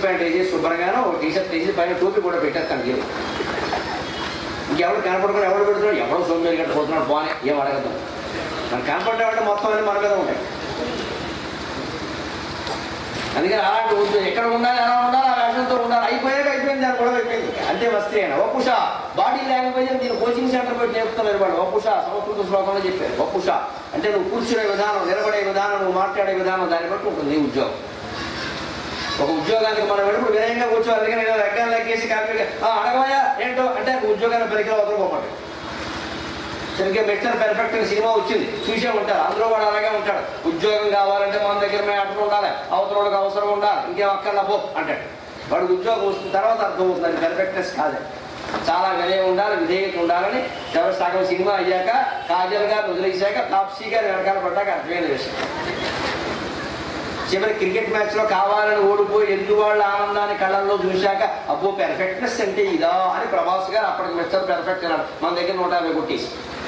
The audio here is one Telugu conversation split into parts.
ప్యాంట్ వేసి శుభ్రంగానో ఒక టీ షర్ట్ వేసి పైన టోపీ కూడా పెట్టేస్తాను లేదు ఇంకెవరు కనపడకుండా ఎవరు పెడుతున్నాడు ఎవడో సోమేరు కట్టబోతున్నాడు పోనీ ఏం అడగద్దాం మనకు కనపడ్డామంటే మొత్తం అన్ని మన మీద ఉంటాయి అందుకని అలాంటి ఉద్యోగం ఎక్కడ ఉండాలి ఎలా ఉండాలి ఆ వేషంతో ఉండాలి అయిపోయాక అయిపోయింది దాని కూడా అయిపోయింది అంతే వస్తే అయినా వపుష బాడీ లాంగ్వేజ్ దీని కోచింగ్ సెంటర్ పెట్టి నేర్పుతున్నారు వాళ్ళు వపుష సంస్కృత శ్లోకంలో చెప్పారు వపుష అంటే నువ్వు కూర్చునే విధానం నిలబడే విధానం నువ్వు మాట్లాడే విధానం దాన్ని బట్టి ఉంటుంది నీ ఉద్యోగం ఒక ఉద్యోగానికి మనం వెళ్ళినప్పుడు వినయంగా కూర్చోవాలి అందుకని నేను లెక్కలు లెక్కేసి కాపీ అడగవయా ఏంటో అంటే ఉద్యోగాన్ని పరికరం అవతల పోమంటాడు సరిగ్గా మిస్టర్ పెర్ఫెక్ట్ అని సినిమా వచ్చింది చూసే ఉంటారు అందులో వాడు అలాగే ఉంటాడు ఉద్యోగం కావాలంటే మన దగ్గర మేము అర్థం ఉండాలి అవతల వాళ్ళకి అవసరం ఉండాలి ఇంకేం అక్కర్లా పో అంటాడు వాడికి ఉద్యోగం వస్తున్న తర్వాత అర్థమవుతుంది అది పెర్ఫెక్ట్నెస్ కాదు చాలా వినయం ఉండాలి విధేయత ఉండాలని ఎవరు సగం సినిమా అయ్యాక కాజల్ గారు వదిలేసాక తాప్సీ గారు వెనకాల పడ్డాక అర్థమైన విషయం చివరి క్రికెట్ మ్యాచ్ లో కావాలని ఓడిపోయి ఎదుటి వాళ్ళ ఆనందాన్ని కళ్ళల్లో చూశాక అబ్బో పెర్ఫెక్ట్నెస్ అంటే ఇదా అని ప్రభాస్ గారు అప్పటికి మిస్టర్ పెర్ఫెక్ట్ అన్నాడు మన దగ్గర నూట యాభై కొట్టేసి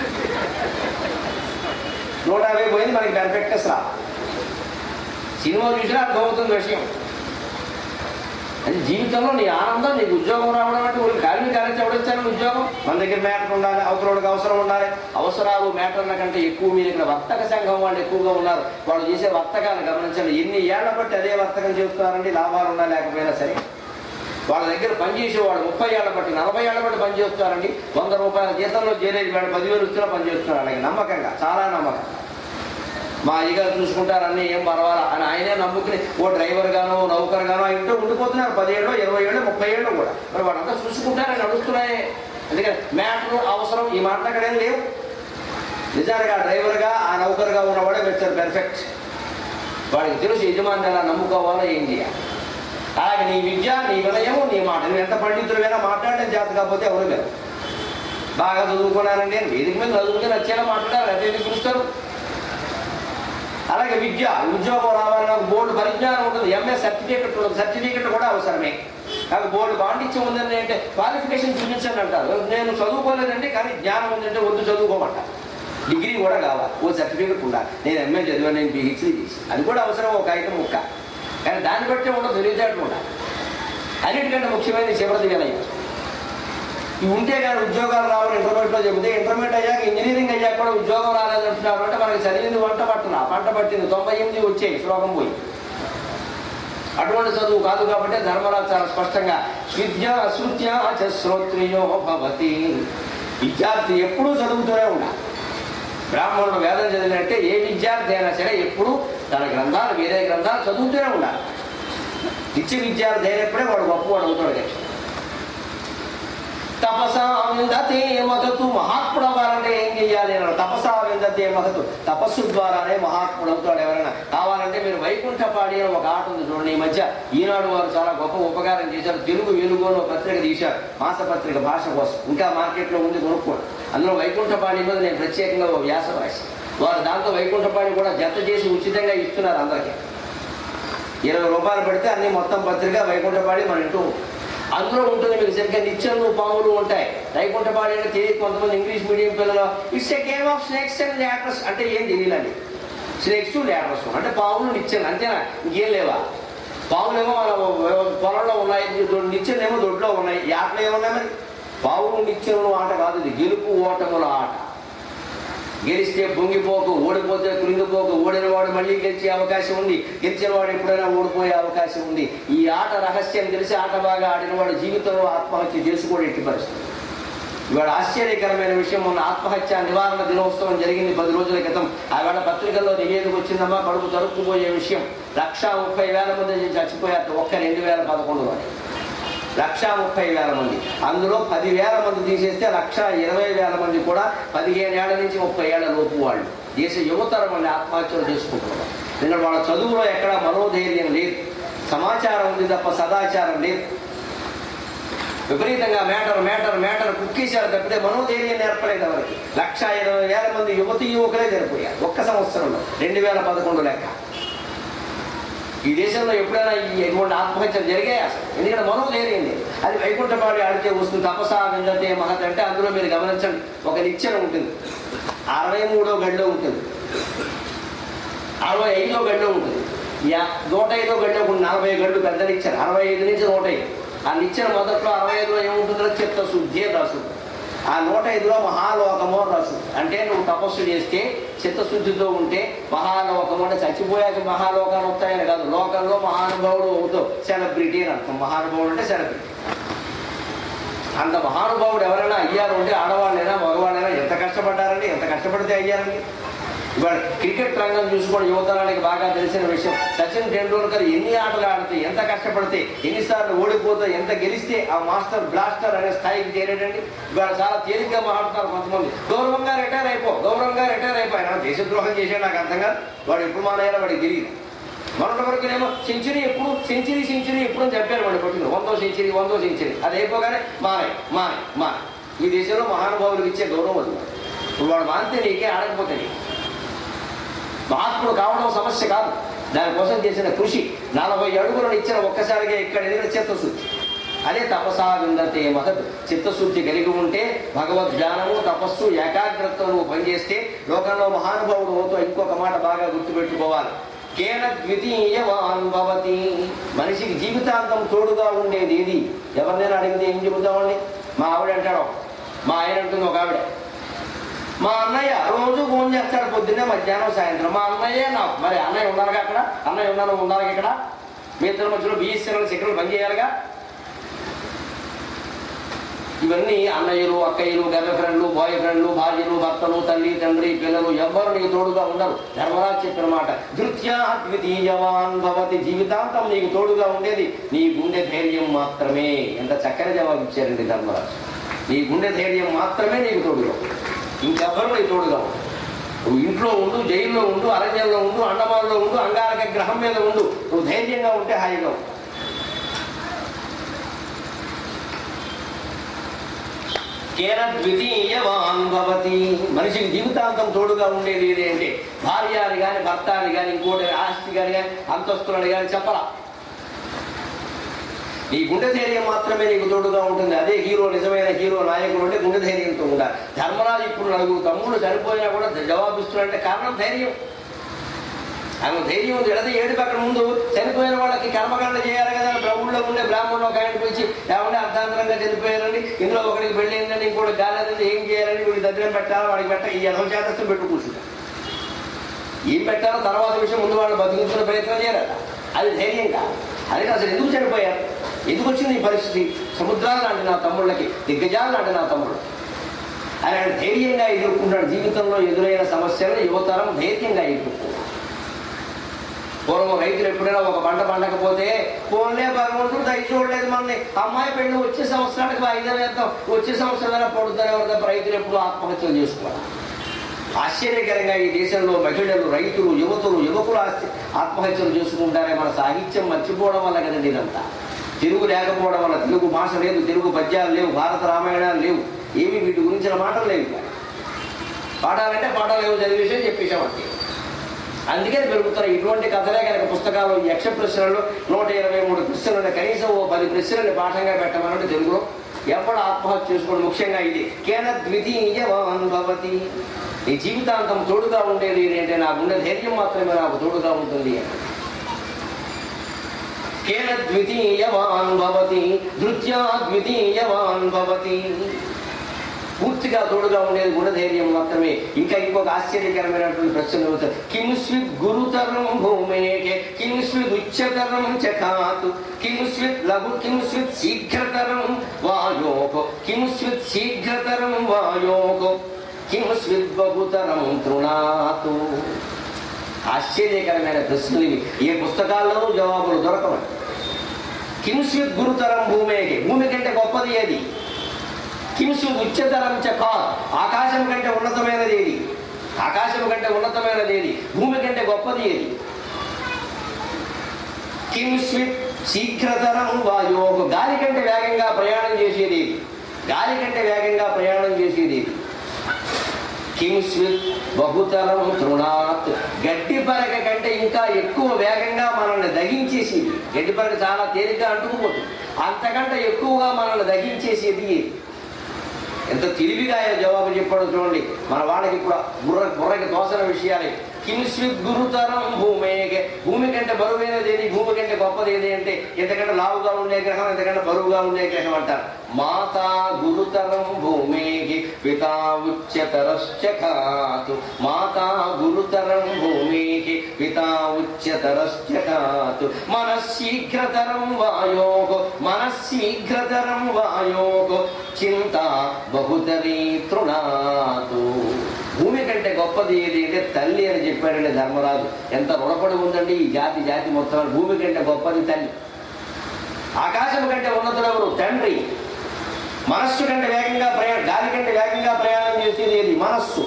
నూట యాభై పోయింది మనకి పెర్ఫెక్ట్నెస్ రా సినిమా చూసినా అర్థమవుతుంది విషయం అది జీవితంలో నీ ఆనందం నీకు ఉద్యోగం రావడం అంటే ఊరికి కాలిని కాలేజ్ ఎవడొచ్చాను ఉద్యోగం మన దగ్గర మ్యాటర్ ఉండాలి అవసరం అవసరం ఉండాలి అవసరాలు మ్యాటర్ల కంటే ఎక్కువ మీరు ఇక్కడ వర్తక సంఘం వాళ్ళు ఎక్కువగా ఉన్నారు వాళ్ళు చేసే వర్తకాలు గమనించండి ఎన్ని ఏళ్ల బట్టి అదే వర్తకం చేస్తున్నారండి లాభాలు ఉన్నా లేకపోయినా సరే వాళ్ళ దగ్గర పనిచేసేవాడు ముప్పై ఏళ్ల బట్టి నలభై ఏళ్ల బట్టి పనిచేస్తున్నారండి వంద రూపాయల జీతంలో చేరేది వాడు పదివేలు వచ్చినా పనిచేస్తున్నారు అలాగే నమ్మకంగా చాలా నమ్మకం మా అయ్యగారు చూసుకుంటారు అన్నీ ఏం పర్వాలా అని ఆయనే నమ్ముకుని ఓ డ్రైవర్ గానో నౌకర్ గానో ఇంట్లో ఉండిపోతున్నారు పదిహేళ్ళు ఇరవై ఏళ్ళు ముప్పై ఏళ్ళు కూడా మరి వాళ్ళంతా చూసుకుంటారని నడుస్తున్నాయి అందుకని మ్యాటర్ అవసరం ఈ మాట అక్కడ ఏం లేవు నిజానికి ఆ డ్రైవర్గా ఆ నౌకర్గా ఉన్నవాడే మిస్టర్ పెర్ఫెక్ట్ వాడికి తెలుసు యజమాని ఎలా నమ్ముకోవాలో ఏం చేయాలి అలాగే నీ విద్య నీ వినయము నీ మాట నువ్వు ఎంత పండితుడివైనా మాట్లాడడం చేత కాకపోతే ఎవరు లేరు బాగా చదువుకున్నానండి అని వేదిక మీద చదువుకుని వచ్చేలా మాట్లాడారు అదే ఎందుకు పిలుస్తారు అలాగే విద్య ఉద్యోగం రావాలని నాకు బోర్డు పరిజ్ఞానం ఉంటుంది ఎంఏ సర్టిఫికేట్ ఉంటుంది సర్టిఫికేట్ కూడా అవసరమే నాకు బోర్డు పాండిత్యం ఉందని అంటే క్వాలిఫికేషన్ చూపించండి అంటారు నేను చదువుకోలేదండి కానీ జ్ఞానం ఉందంటే వద్దు చదువుకోమంట డిగ్రీ కూడా కావాలి ఓ సర్టిఫికేట్ ఉండాలి నేను ఎంఏ చదివాను నేను పిహెచ్డీ చేసి అది కూడా అవసరం ఒక ఐటమ్ ముక్క కానీ దాన్ని బట్టే ఉండదు తెలివితేటలు ఉండాలి అన్నిటికంటే ముఖ్యమైనది చివరిది వినయం ఇవి ఉంటే కానీ ఉద్యోగాలు రావని ఇంటర్మీడియట్లో చెబితే ఇంటర్మీడియట్ అయ్యాక ఇంజనీరింగ్ అయ్యాక కూడా ఉద్యోగం రాలేదంటున్నారు అంటే మనకి చదివింది వంట పట్టున ఆ పంట పట్టింది తొంభై ఎనిమిది వచ్చాయి శ్లోకం పోయి అటువంటి చదువు కాదు కాబట్టి ధర్మరాజు చాలా స్పష్టంగా విద్య అశ్రుత్య చ శ్రోత్రియో భవతి విద్యార్థి ఎప్పుడూ చదువుతూనే ఉండాలి బ్రాహ్మణుడు వేదం చదివినట్టే ఏ విద్యార్థి అయినా సరే ఎప్పుడూ తన గ్రంథాలు వేరే గ్రంథాలు చదువుతూనే ఉండాలి నిత్య విద్యార్థి అయినప్పుడే వాడు గొప్పవాడు అవుతాడు కదా తపస విందతే మగతు మహాత్ముడు అవ్వాలంటే ఏం చెయ్యాలి అన్నాడు తపస విందతే మగతు తపస్సు ద్వారానే మహాత్ముడు అవుతాడు ఎవరైనా కావాలంటే మీరు వైకుంఠపాడి అని ఒక ఆట ఉంది చూడండి ఈ మధ్య ఈనాడు వారు చాలా గొప్ప ఉపకారం చేశారు తెలుగు వెలుగు అని ఒక పత్రిక తీశారు మాసపత్రిక భాష కోసం ఇంకా మార్కెట్లో ఉంది కొనుక్కోండి అందులో వైకుంఠపాడి మీద నేను ప్రత్యేకంగా ఒక వ్యాస రాసి వారు దాంతో వైకుంఠపాడి కూడా జత చేసి ఉచితంగా ఇస్తున్నారు అందరికీ ఇరవై రూపాయలు పెడితే అన్ని మొత్తం పత్రిక వైకుంఠపాడి మన ఇంటూ ఉంటుంది. అందులో ఉంటుంది మీకు సరిగ్గా నిత్యంలు పాములు ఉంటాయి వైకుంఠపాడి అంటే తెలియదు కొంతమంది ఇంగ్లీష్ మీడియం పిల్లలు it's a game of snakes and ladders అంటే ఏం తెలియదండి స్నేక్స్ ల్యాటర్స్ అంటే పాములు నిత్యం అంతేనా ఇంకేం లేవా పాములేమో మన పొలంలో ఉన్నాయి నిత్యలేమో దొడ్లో ఉన్నాయి ఈ ఆటలు ఏమున్నాయి మరి పావులు నిత్యములు ఆట కాదు ఇది గెలుపు ఓటముల ఆట గెలిస్తే పొంగిపోకు ఓడిపోతే కృంగిపోకు ఓడిన వాడు మళ్ళీ గెలిచే అవకాశం ఉంది గెలిచిన వాడు ఎప్పుడైనా ఓడిపోయే అవకాశం ఉంది ఈ ఆట రహస్యం తెలిసి ఆట బాగా ఆడిన వాడు జీవితంలో ఆత్మహత్య చేసుకోవడం ఎట్టి పరిస్థితి ఇవాళ ఆశ్చర్యకరమైన విషయం మొన్న ఆత్మహత్య నివారణ దినోత్సవం జరిగింది పది రోజుల క్రితం ఆవేళ పత్రికల్లో నివేదిక వచ్చిందమ్మా కడుపు తరుక్కుపోయే విషయం లక్షా ముప్పై వేల మంది చచ్చిపోయారు ఒక్క రెండు వేల పదకొండు అని లక్షా ముప్పై వేల మంది అందులో పదివేల మంది తీసేస్తే లక్ష ఇరవై వేల మంది కూడా పదిహేను ఏళ్ల నుంచి ముప్పై ఏళ్ల లోపు వాళ్ళు దేశ యువతరం వాళ్ళని ఆత్మహత్యలు చేసుకుంటున్నారు ఎందుకంటే వాళ్ళ చదువులో ఎక్కడ మనోధైర్యం లేదు సమాచారం ఉంది తప్ప సదాచారం లేదు విపరీతంగా మేటర్ మేటర్ మేటర్ కుక్కేశారు తప్పితే మనోధైర్యం నేర్పలేదు ఎవరికి లక్ష ఇరవై వేల మంది యువతి యువకులే చనిపోయారు ఒక్క సంవత్సరంలో రెండు వేల పదకొండు లెక్క ఈ దేశంలో ఎప్పుడైనా ఈ ఎటువంటి ఆత్మహత్యలు జరిగాయి అసలు ఎందుకంటే మనోధైర్యం లేదు అది వైకుంఠపాడి ఆడితే వస్తుంది తపసా విందతే మహత్ అంటే అందులో మీరు గమనించండి ఒక నిచ్చెన ఉంటుంది అరవై మూడో గడిలో ఉంటుంది అరవై ఐదో గడిలో ఉంటుంది యా నూట ఐదో గడ్డి ఒక నలభై గడ్డు పెద్దలు ఇచ్చారు అరవై ఐదు నుంచి నూట ఐదు ఆ ఇచ్చిన మొదట్లో అరవై ఐదులో ఏముంటుందో చిత్తశుద్ధి అని రాసు ఆ నూట ఐదులో మహాలోకము అని రాసు అంటే నువ్వు తపస్సు చేస్తే చిత్తశుద్ధితో ఉంటే మహాలోకము అంటే చచ్చిపోయాక మహాలోకాలు వస్తాయని కాదు లోకంలో మహానుభావుడు అవుతావు సెలబ్రిటీ అని అర్థం మహానుభావుడు అంటే సెలబ్రిటీ అంత మహానుభావుడు ఎవరైనా అయ్యారు అంటే ఆడవాళ్ళైనా మగవాళ్ళైనా ఎంత కష్టపడ్డారండి ఎంత కష్టపడితే అయ్యారండి ఇవాళ క్రికెట్ రంగం చూసుకోవడం యువతరానికి బాగా తెలిసిన విషయం సచిన్ టెండూల్కర్ ఎన్ని ఆటలు ఆడితే ఎంత కష్టపడితే ఎన్నిసార్లు ఓడిపోతే ఎంత గెలిస్తే ఆ మాస్టర్ బ్లాస్టర్ అనే స్థాయికి చేరేటండి ఇవాళ చాలా తేలిగ్గా మాట్లాడుతున్నారు కొంతమంది గౌరవంగా రిటైర్ అయిపో గౌరవంగా రిటైర్ అయిపోయినా దేశద్రోహం చేసాడు నాకు అర్థం కాదు వాడు ఎప్పుడు మానేయాలో వాడికి తెలియదు మొన్నటి వరకునేమో సెంచరీ ఎప్పుడు సెంచరీ సెంచరీ ఎప్పుడు అని చెప్పారు వాడు కొట్టింది వందో సెంచరీ వందో సెంచరీ అది అయిపోగానే మానే మానే మానే ఈ దేశంలో మహానుభావులకు ఇచ్చే గౌరవం అది ఇప్పుడు వాడు మానితే నీకే ఆడకపోతే నీకు మహాత్ముడు కావడం సమస్య కాదు దానికోసం చేసిన కృషి నలభై అడుగులను ఇచ్చిన ఒక్కసారిగా ఇక్కడ ఎదిగిన చిత్తశుద్ధి అదే తపసా విందతే మహత్ చిత్తశుద్ధి కలిగి ఉంటే భగవద్ జ్ఞానము తపస్సు ఏకాగ్రతతో నువ్వు పనిచేస్తే లోకంలో మహానుభావుడు అవుతూ ఇంకొక మాట బాగా గుర్తుపెట్టుకోవాలి కేన ద్వితీయవాన్ భవతి మనిషికి జీవితాంతం తోడుగా ఉండేది ఏది ఎవరినైనా అడిగితే ఏం చెబుతామండి మా ఆవిడ అంటాడు మా ఆయన అంటుంది ఒక ఆవిడ మా అన్నయ్య రోజు ఫోన్ చేస్తాడు పొద్దున్నే మధ్యాహ్నం సాయంత్రం మా అన్నయ్య నాకు మరి అన్నయ్య ఉన్నారుగా అక్కడ అన్నయ్య ఉన్నాను ఉండాలి ఇక్కడ మీ ఇద్దరి మధ్యలో బిఎస్ఎన్ఎల్ సిగ్నల్ పనిచేయాలిగా ఇవన్నీ అన్నయ్యలు అక్కయ్యలు గర్ల్ ఫ్రెండ్లు బాయ్ ఫ్రెండ్లు భార్యలు భర్తలు తల్లి తండ్రి పిల్లలు ఎవ్వరు నీకు తోడుగా ఉండరు ధర్మరాజు చెప్పిన మాట ధృత్యా ద్వితీయవాన్ భవతి జీవితాంతం నీకు తోడుగా ఉండేది నీ గుండె ధైర్యం మాత్రమే ఎంత చక్కని జవాబు ఇచ్చారండి ధర్మరాజు నీ గుండె ధైర్యం మాత్రమే నీకు తోడుగా ఉంది. ఇంకెవ్వరు నీకు తోడుగా ఉండరు. నువ్వు ఇంట్లో ఉండు జైల్లో ఉండు అరణ్యంలో ఉండు అండమాన్లో ఉండు అంగారక గ్రహం మీద ఉండు నువ్వు ధైర్యంగా ఉంటే హాయిగా ఉండు కేన ద్వితీయవాన్ భవతి మనిషికి జీవితాంతం తోడుగా ఉండేది ఏది అంటే భార్య అని కానీ భర్త అని కానీ ఇంకోటి ఆస్తి కానీ కానీ అంతస్తులని కానీ చెప్పరా నీ గుండె ధైర్యం మాత్రమే నీకు తోడుగా ఉంటుంది అదే హీరో నిజమైన హీరో నాయకుడు అంటే గుండె ధైర్యంతో ఉండాలి ధర్మరాజు ఇప్పుడు నలుగురు తమ్ముడు చనిపోయినా కూడా జవాబిస్తున్నాడంటే కారణం ధైర్యం ఆయన ధైర్యం ఉంది ఎడతే ఏడు పక్కన ముందు చనిపోయిన వాళ్ళకి కర్మకాండ చేయాలి కదా ప్రభువుల్లో ఉండే బ్రాహ్మణులు ఒక ఆయన పిలిచి ఏమంటే అర్ధాంతరంగా చనిపోయారండి ఇందులో ఒకరికి పెళ్ళి అయిందండి ఇంకోటి కాలేదండి ఏం చేయాలని వీడి దగ్గర పెట్టాలి వాడికి పెట్ట ఈ ఎనభై శాతం పెట్టు కూర్చుంటారు ఏం పెట్టాలో తర్వాత విషయం ముందు వాళ్ళు బతికించుకునే ప్రయత్నం చేయాలి అది ధైర్యం కాదు అది అసలు ఎందుకు చనిపోయారు ఎందుకు వచ్చింది ఈ పరిస్థితి సముద్రాలు లాంటి నా తమ్ముళ్ళకి దిగ్గజాలు లాంటి నా తమ్ముళ్ళు ఆయన ధైర్యంగా ఎదుర్కొంటాడు జీవితంలో ఎదురైన సమస్యలను యువతరం ధైర్యంగా ఎదుర్కొంటాడు పూర్వం రైతులు ఎప్పుడైనా ఒక పంట పండకపోతే ఫోన్లే భగవంతుడు దయ చూడలేదు మనల్ని అమ్మాయి పెళ్లి వచ్చే సంవత్సరానికి వాయిదా వేద్దాం వచ్చే సంవత్సరం పడుతుందనే వరకు రైతులు ఎప్పుడు ఆత్మహత్యలు చేసుకోవాలి ఆశ్చర్యకరంగా ఈ దేశంలో మహిళలు రైతులు యువతులు యువకులు ఆస్తి ఆత్మహత్యలు చేసుకుంటారే మన సాహిత్యం మర్చిపోవడం వల్ల కదండి ఇదంతా తెలుగు లేకపోవడం వల్ల తెలుగు భాష లేదు తెలుగు పద్యాలు లేవు భారత రామాయణాలు లేవు ఏమి వీటి గురించిన మాటలు లేవు ఇక. పాఠాలంటే పాఠాలు లేవు చదివేసి చెప్పేశాం అంతే అందుకని పెరుగుతున్నాయి ఇటువంటి కథలే కనుక పుస్తకాలు ఈ యక్ష ప్రశ్నలు నూట ఇరవై మూడు ప్రశ్నలు కనీసం ఓ పది ప్రశ్నలు పాఠంగా పెట్టమనంటే తెలుగులో ఎవడు ఆత్మహత్య చేసుకోవడం ముఖ్యంగా ఇది కేన ద్వితీయవాన్ భవతి నీ జీవితాంతం తోడుగా ఉండేది ఏంటంటే నా గుండె ధైర్యం మాత్రమే నాకు తోడుగా ఉంటుంది అని కేన ద్వితీయవాన్ భవతి ధృత్యా ద్వితీయవాన్ భవతి పూర్తిగా తోడుగా ఉండేది గుణధైర్యం మాత్రమే ఇంకా ఇంకొక ఆశ్చర్యకరమైనటువంటి ప్రశ్నలు అవుతాయి కిం స్విత్ గురుతరం భూమేకే కిం స్విత్ ఉచ్చతరం చకాతు కిం స్విత్ లఘు కిం స్విత్ శీఘ్రతరం వాయోకో కిం స్విత్ శీఘ్రతరం వాయోకో కిం స్విత్ బహుతరం తృణాతు ఆశ్చర్యకరమైన ప్రశ్నలు ఇవి ఏ పుస్తకాల్లోనూ జవాబులు దొరకవు కింస్విత్ గురుతరం భూమేకి భూమి కంటే గొప్పది ఏది కింసు ఉచ్చతరం చ కాద్ ఆకాశం కంటే ఉన్నతమైనది ఏది ఆకాశం కంటే ఉన్నతమైనది ఏది భూమి కంటే గొప్పది ఏది కింస్విత్ శీఘ్రతరం వాయోగ గాలి కంటే వేగంగా ప్రయాణం చేసేది ఏది గాలి కంటే వేగంగా ప్రయాణం చేసేది ఏది కింస్విత్ బహుతరం తృణాత్ గడ్డి పరక కంటే ఇంకా ఎక్కువ వేగంగా మనల్ని దగించేసేది గడ్డి పరక చాలా తేలిగ్గా అంటుకుపోతుంది అంతకంటే ఎక్కువగా మనల్ని దగించేసేది ఏది ఎంత తెలివిగా ఆయన జవాబు చెప్పాడో చూడండి మన వాళ్ళకి ఇప్పుడు బుర్ర బుర్రకి తోసిన విషయాలే కిం గురుతరం భూమేగే భూమి కంటే బరువైనది ఏది భూమి కంటే గొప్పది ఏది అంటే ఎంతకంటే లావుగా ఉండే గ్రహం ఎంతకంటే బరువుగా ఉండే గ్రహం అంటారు మాతా గురుతరం భూమేగి పితా ఉచ్యతరశ్చ ఖాతు మాతా గురుతరం భూమికి పితా ఉచ్యతరశ్చ ఖాతు మనశీఘ్రతరం వాయోగో మనశీఘ్రతరం వాయోగో చింత బహుతరీ తృణాతు భూమి కంటే గొప్పది ఏది అంటే తల్లి అని చెప్పాడండి ధర్మరాజు ఎంత రుణపడి ఉందండి ఈ జాతి జాతి మొత్తం భూమి కంటే గొప్పది తల్లి ఆకాశం కంటే ఉన్నతుడెవరు తండ్రి మనస్సు కంటే వేగంగా ప్రయాణం గాలి కంటే వేగంగా ప్రయాణం చేసేది ఏది మనస్సు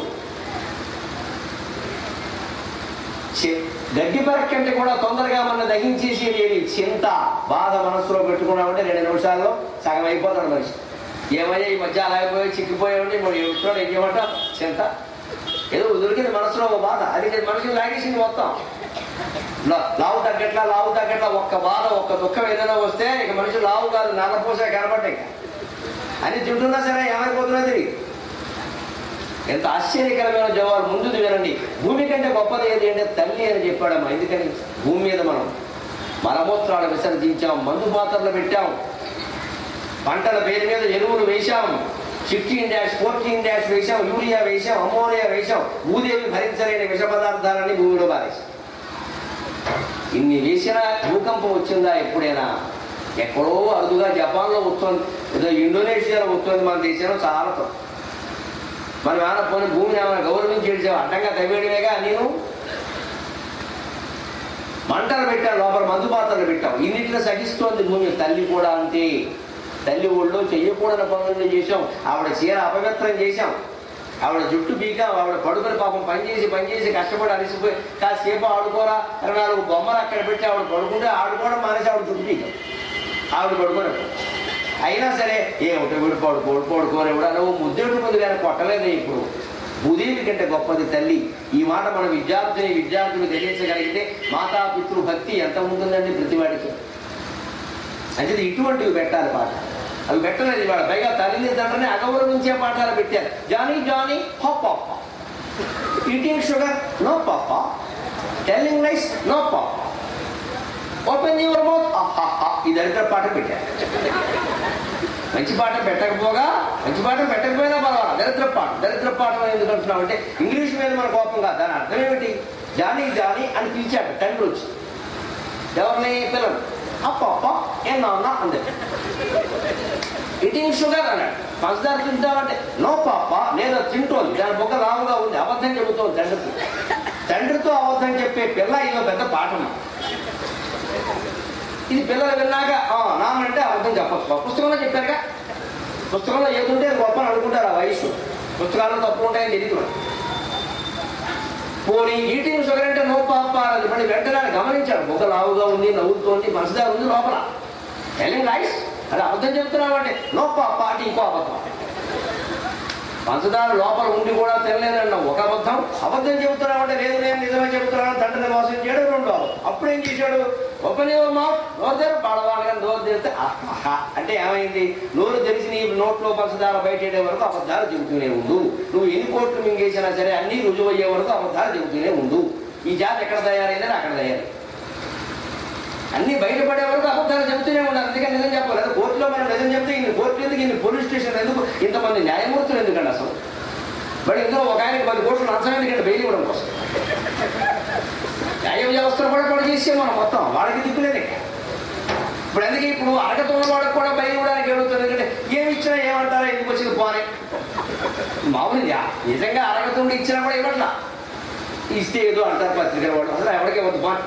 చి- గడ్డి పరక్ కంటే కూడా తొందరగా మన దహించేసేది ఏది చింత బాధ మనస్సులో పెట్టుకున్నామంటే రెండు నిమిషాల్లో సగం అయిపోతాడు మనిషి ఏమయ్యా ఈ మధ్య అలా అయిపోయి చిక్కిపోయామంటే మనం ఎప్పుడు ఏం చేయమంటాం చింత ఏదో దొరికింది మనసులో ఒక బాధ అది మనిషిని లాగేసింది మొత్తం లా- లావు తగ్గట్లా లావు తగ్గట్లా ఒక్క బాధ ఒక్క దుఃఖం ఏదైనా వస్తే ఇక మనిషి లావు కాదు నల్లపూస కనబడ్డాయి అని తింటున్నా సరే ఏమైపోతున్నా తిరిగి ఎంత ఆశ్చర్యకరమైన జవాబు ముందుది వినండి భూమి కంటే గొప్పది ఏది అంటే తల్లి అని చెప్పాడమ్మా ఎందుకని భూమి మీద మనం మలమూత్రాలు విసర్జించాం మందు పాత్రలు పెట్టాం పంటల పేరు మీద ఎరువులు వేశాం సిక్స్టీన్ డాష్ ఫోర్టీన్ డాష్ వేశాం యూరియా వేశాం అమోనియా వేశాం భూదేవి భరించలేని విష పదార్థాలని భూమిలో పారేశాం ఇన్ని వేసినా భూకంపం వచ్చిందా ఎప్పుడైనా ఎక్కడో అరుదుగా జపాన్లో వస్తుంది ఏదో ఇండోనేషియాలో వస్తుంది మన దేశంలో చాలా తక్కువ. మనం ఏమైనా పోనీ భూమిని ఏమైనా గౌరవించి ఏడ్చావు అడ్డంగా తవ్వేయడమేగా నేను మంటలు పెట్టాం లోపల మందు పాత్రలు పెట్టాం ఇన్నిటిని సహిస్తోంది భూమి తల్లి కూడా అంతే తల్లి ఒళ్ళో చెయ్యకూడని పనులను చేశాం ఆవిడ చీర అపవిత్రం చేశాం ఆవిడ జుట్టు బీకాం ఆవిడ పడుకొని పాపం పనిచేసి పనిచేసి కష్టపడి అలసిపోయి కాసేపు ఆడుకోరా ఇరవై నాలుగు బొమ్మలు అక్కడ పెట్టి ఆవిడ పడుకుంటే ఆడుకోవడం మానేసి ఆవిడ జుట్టు బీకాం ఆవిడ పడుకోవడం అయినా సరే ఏమిటో వీడు పడుకోడు పడుకోని కూడా నువ్వు ముద్దెట్టుకుంది కానీ కొట్టలేదు ఇప్పుడు భూదేవి కంటే గొప్పది తల్లి ఈ మాట మన విద్యార్థిని విద్యార్థులు తెలియచగలిగితే మాతా పితృ భక్తి ఎంత ఉంటుందండి ప్రతివాడికి అంటే ఇటువంటివి పెట్టాలి పాట అవి పెట్టలేదు ఇవాళ పైగా తల్లిని తండ్రిని అగౌరవించే పాఠాలు పెట్టారు Johnny Johnny hop papa eating sugar no papa telling lies no papa open your mouth ఈ దరిద్ర పాట పెట్టారు మంచి పాట పెట్టకపోగా మంచి పాట పెట్టకపోయినా పర్వాలేదు దరిద్ర పాట దరిద్ర పాఠం అని ఎందుకు అంటున్నావు అంటే ఇంగ్లీష్ మీద మన కోపం కాదు దాని అర్థం ఏమిటి జానీ జానీ అని పిలిచాడు తండ్రి వచ్చి ఎవరిని పిల్లలు అప్ప అప్ప ఏ నాన్న అందే ఇటింగ్ షుగర్ అన్నాడు పంచదార తింటామంటే నో పాప లేదా తింటోంది దాని బొక్క లావుగా ఉంది అబద్ధం చెబుతోంది తండ్రికి తండ్రితో అబద్ధం చెప్పే పిల్ల ఇదో పెద్ద పాఠం ఇది పిల్లలు విన్నాక "ఆ, నాన్నంటే అబద్ధం చెప్పచ్చు పుస్తకంలో చెప్పారుగా పుస్తకంలో ఏదుంటే అది గొప్ప అని అనుకుంటారు ఆ వయసు పుస్తకాల్లో తప్పు ఉంటాయని తెలియదు మనకి. పోనీ ఈటింగ్ షుగర్ అంటే నో పాప అది మళ్ళీ వెంటనే ఆయన గమనించాడు బొగ్గ లావుగా ఉంది నవ్వుతోంది మనసుదారు ఉంది లోపల టెలింగ్ లైస్ అది అబద్ధం చెప్తున్నావు అంటే నో పాప అంటే ఇంకో అబద్ధం పంచదార లోపల ఉండి కూడా తినలేదన్న ఒక అబద్ధం అబద్ధం చెబుతున్నావు అంటే లేదు నేను నిజమే చెబుతున్నాను తండ్రిని మోసం చేయడం రెండు అబద్ధం. అప్పుడు ఏం చేశాడు ఒప్పనివ్వరు మా నోరు తెర పడవాలని నోరు తెరిస్తే ఆహా అంటే ఏమైంది నోరు తెరిచి నీ నోట్లో పంచదార బయటేడే వరకు అబద్ధాలు చెబుతూనే ఉండు నువ్వు ఎన్ని కోట్లు మింగేసినా సరే అన్ని రుజువు అయ్యే వరకు అబద్ధాలు చెబుతూనే ఉండు ఈ జాతి ఎక్కడ తయారైందని అక్కడ తయారై అన్ని బయటపడే వరకు అబద్ధాలు చెబుతూనే ఉండాలి అందుకని నిజం చెప్పాలి అదే కోర్టులో మనం నిజం చెప్తే ఇన్ని కోర్టు ఎందుకు ఇన్ని పోలీస్ స్టేషన్ ఎందుకు ఇంతమంది న్యాయమూర్తులు ఎందుకండి అసలు మరి ఇందులో ఒక ఆయనకి పది కోట్లు లంచం ఎందుకంటే బెయిల్ ఇవ్వడం కోసం న్యాయ వ్యవస్థను కూడా పొడి చేసాం మనం మొత్తం వాళ్ళకి దిక్కులేదు ఇక. ఇప్పుడు ఎందుకు ఇప్పుడు అరగతున్న వాడికి కూడా బయలు ఇవ్వడానికి అడుగుతుంది ఎందుకంటే ఏమి ఇచ్చినా ఏమంటారో ఎందుకు వచ్చింది పోనే మామూలుగా నిజంగా అరగతుండి ఇచ్చినా కూడా ఇవ్వట్లా ఇస్తే ఏదో అంటారు పత్రికల వాళ్ళు అసలు ఎవరికి ఇవ్వద్దు పా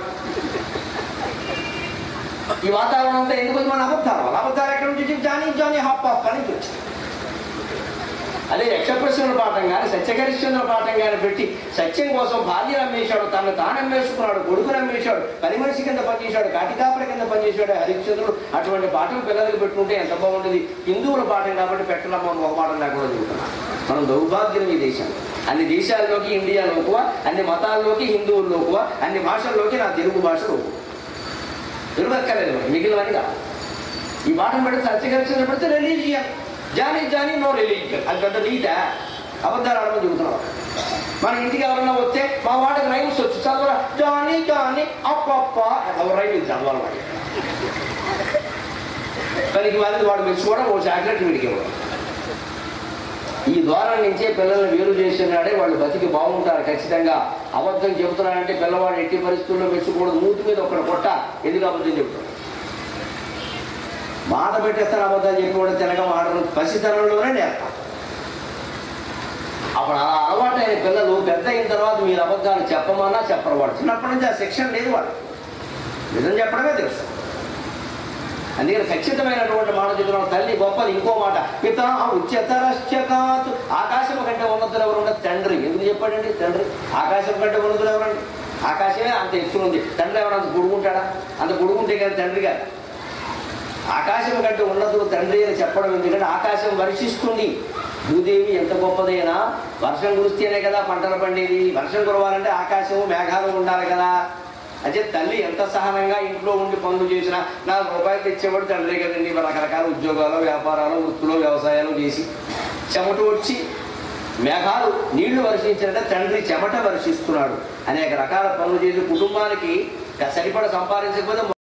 ఈ వాతావరణం అంతా ఎందుకు వచ్చి మన అబద్ధాలు వాళ్ళ అబద్ధాలు ఎక్కడి నుంచి వచ్చి జానీ జానీ హాప్ హాప్ అని వచ్చి అదే యక్షప్రశ్నుల పాఠం కానీ సత్యకరిశ్చంద్ర పాఠం కానీ పెట్టి సత్యం కోసం భార్యను అమ్మేశాడు తను తాను అమ్మేసుకున్నాడు కొడుకుని అమ్మేశాడు పని మనిషి కింద పనిచేశాడు కాటికాపల కింద పనిచేశాడు హరిశ్చంద్రుడు అటువంటి పాఠం పిల్లలకు పెట్టుకుంటే ఎంత బాగుంటుంది హిందువుల పాఠం కాబట్టి పెట్టడమో ఒక పాఠం లేకుండా చదువుతున్నాం మనం దౌర్భాగ్యం ఈ దేశం అన్ని దేశాల్లోకి ఇండియా లోకువ అన్ని మతాల్లోకి హిందువులు లోకువ అన్ని భాషల్లోకి నా తెలుగు భాష లోకువ తెలుగు అక్కర్లేదు మరి, మిగిలినవని కాదు ఈ పాఠం పెడితే సత్యకరిశ్చంద్ర పెడితే religion Johnny Johnny no religion అది పెద్ద నీత అబద్ధాలు ఆడమని చెబుతున్నాం మన ఇంటికి ఎవరన్నా వస్తే మా వాడికి రైమ్స్ వచ్చు చదవరా జాని జాని అప్పప్ప ఎవరు రైమ్ చదవాలి వాడి పనికి వాళ్ళకి వాడు మెచ్చుకోవడం ఓ చాక్లెట్ వీడికి ఇవ్వడం ఈ ద్వారం నుంచే పిల్లల్ని వేరు చేసినాడే వాళ్ళు బతికి బాగుంటారు ఖచ్చితంగా అబద్ధం చెబుతున్నాడంటే పిల్లవాడు ఎట్టి పరిస్థితుల్లో మెచ్చుకోవడం మూతి మీద ఒకటి కొట్ట ఎందుకు అబద్ధం చెబుతాడు మాట పెట్టేస్తారు అబద్ధాలు చెప్పినప్పుడు తినక మాటలు పసితనంలోనే నేర్పాలి అప్పుడు అలా అలవాటైన పిల్లలు పెద్ద అయిన తర్వాత మీరు అబద్ధాలు చెప్పమన్నా చెప్పరు వాడు చిన్నప్పటి నుంచి ఆ శిక్షణ లేదు వాడు నిజం చెప్పడమే తెలుసు అందుకని ఖచ్చితమైనటువంటి మాట చెప్తున్నాం తల్లి గొప్పది ఇంకో మాట పిత ఉచ్యతరశ్చకాత్ ఆకాశం కంటే ఉన్నతులు ఎవరు ఉండదు తండ్రి ఎందుకు చెప్పాడండి తండ్రి ఆకాశం కంటే ఉన్నతులు ఎవరండి ఆకాశమే అంత ఎత్తున ఉంది తండ్రి ఎవరు అంత గుడుకుంటాడా అంత గుడుకుంటే కదా తండ్రి గారు ఆకాశం కంటే ఉన్నతుడు తండ్రి అని చెప్పడం ఎందుకంటే ఆకాశం వర్షిస్తుంది భూదేవి ఎంత గొప్పదైనా వర్షం కురిస్తేనే కదా పంటలు పండేది వర్షం కురవాలంటే ఆకాశము మేఘాలు ఉండాలి కదా అంటే తల్లి ఎంత సహనంగా ఇంట్లో ఉండి పనులు చేసినా నాలుగు రూపాయలు తెచ్చేవాడు తండ్రి కదండి మరి రకరకాల ఉద్యోగాలు వ్యాపారాలు వృత్తులు వ్యవసాయాలు చేసి చెమట వచ్చి మేఘాలు నీళ్లు వర్షించినట్టే తండ్రి చెమట వర్షిస్తున్నాడు అనేక రకాల పనులు చేసి కుటుంబానికి సరిపడ సంపాదించకపోతే